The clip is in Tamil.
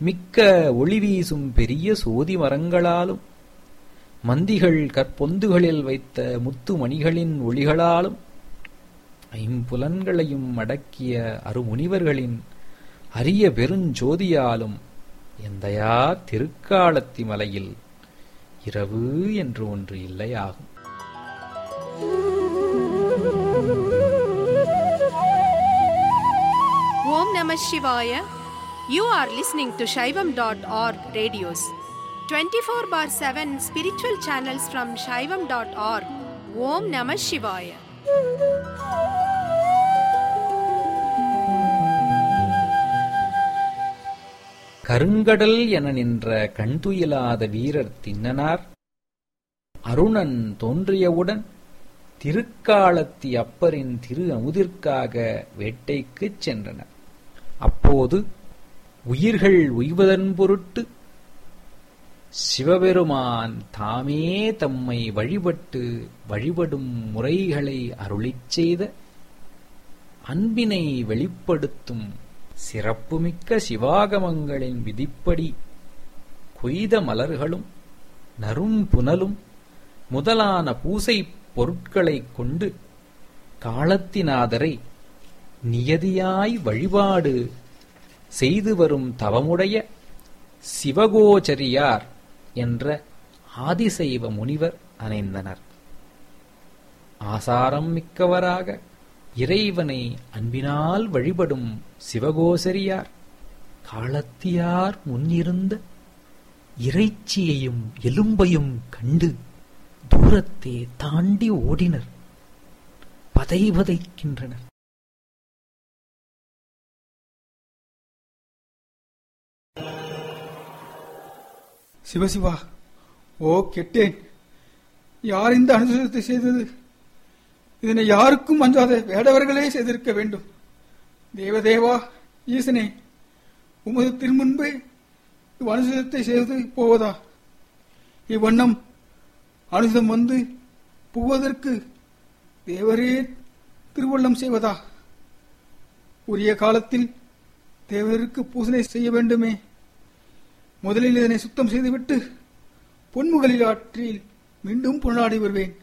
மிக்க ஒளி வீசும் பெரிய சோதி மரங்களாலும் மந்திகள் கற்பொந்துகளில் வைத்த முத்து மணிகளின் ஒளிகளாலும் ஐம்புலன்களையும் அடக்கிய அருமுனிவர்களின் அரிய பெருஞ்சோதியாலும் எந்தையா திருக்காலத்தி மலையில் இரவு என்று ஒன்று இல்லையாகும் Om Namah Shivaya. You are listening to Shaivam.org radios. 24 bar 7 spiritual channels from Shaivam.org. Om Namah Shivaya. கருங்கடல் என நின்ற கண்துயிலாத வீரர் தின்னனார் அருணன் தோன்றியவுடன் திருக்காலத்தி அப்பரின் திரு அமுதிற்காக வேட்டைக்குச் சென்றனர் அப்போது உயிர்கள் உய்வதன் பொருட்டு சிவபெருமான் தாமே தம்மை வழிபட்டு வழிபடும் முறைகளை அருளிச் செய்த அன்பினை வெளிப்படுத்தும் சிறப்புமிக்க சிவாகமங்களின் விதிப்படி கொய்த மலர்களும் நறும்புனலும் முதலான பூசை பொருட்களைக் கொண்டு காலத்தினாதரை நியதியாய் வழிபாடு செய்து வரும் தவமுடைய சிவகோச்சரியார் என்ற ஆதிசைவ முனிவர் அணைந்தனர் ஆசாரம் மிக்கவராக இறைவனை அன்பினால் வழிபடும் சிவகோசரியார் காலத்தியார் முன்னிருந்த இறைச்சியையும் எலும்பையும் கண்டு தூரத்தே தாண்டி ஓடினர் பதைபதைக்கின்றனர் சிவசிவா ஓ கெட்டேன் யார் இந்த அனுசரத்தை செய்தது இதனை யாருக்கும் அஞ்சாத வேடவர்களே செய்திருக்க வேண்டும் தேவதேவா ஈசனே உமது திருமுன்பே அனுசரத்தை செய்து போவதா இவ்வண்ணம் அனுசம் வந்து புகுவதற்கு தேவரே திருவள்ளம் செய்வதா உரிய காலத்தில் தேவருக்கு பூசனை செய்ய வேண்டுமே முதலில் இதனை சுத்தம் செய்துவிட்டு பொன்முகலில் ஆற்றில் மீண்டும் புனலாடி வருவேன்